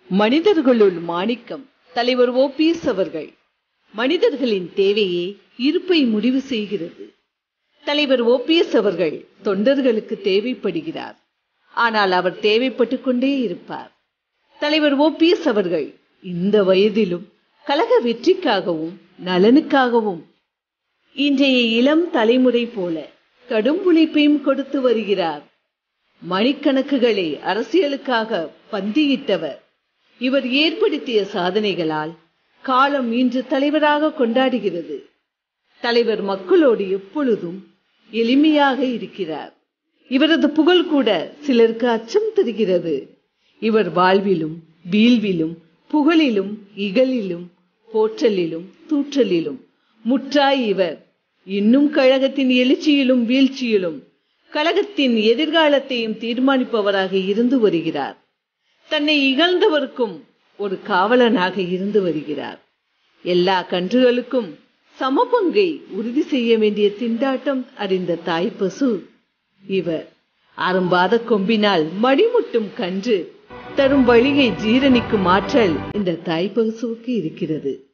மனிதர்களுள் மாணிக்கம் தலைவர் ஓபிஎஸ் அவர்கள் மனிதர்களின் தேவையே இருப்பை முடிவு செய்கிறது தலைவர் ஓபிஎஸ் அவர்கள் தொண்டர்களுக்கு தேவைப்படுகிறார் ஆனால் அவர் தேவைப்பட்டுக் கொண்டே இருப்பார் தலைவர் ஓபிஎஸ் அவர்கள் இந்த வயதிலும் கழக வெற்றிக்காகவும் நலனுக்காகவும் இன்றைய இளம் தலைமுறை போல கடும் உழைப்பையும் கொடுத்து வருகிறார் மணிக்கணக்குகளை அரசியலுக்காக பந்தியிட்டவர் இவர் ஏற்படுத்திய சாதனைகளால் காலம் இன்று தலைவராக கொண்டாடுகிறது தலைவர் மக்களோடு எப்பொழுதும் எளிமையாக இருக்கிறார் இவரது புகழ் கூட சிலருக்கு அச்சம் தருகிறது இவர் வாழ்விலும் வீழ்விலும் புகழிலும் இகழிலும் போற்றலிலும் தூற்றலிலும் முற்றாய் இவர் இன்னும் கழகத்தின் எழுச்சியிலும் வீழ்ச்சியிலும் கழகத்தின் எதிர்காலத்தையும் தீர்மானிப்பவராக இருந்து வருகிறார் தன்னை இகழ்ந்தவருக்கும் ஒரு காவலனாக இருந்து வருகிறார் எல்லா கன்றுகளுக்கும் சமபங்கை உறுதி செய்ய வேண்டிய திண்டாட்டம் அறிந்த தாய் பசு இவர் அரும்பாத கொம்பினால் மடிமுட்டும் கன்று தரும் வழியை ஜீரணிக்கும் ஆற்றல் இந்த தாய் பசுவுக்கு இருக்கிறது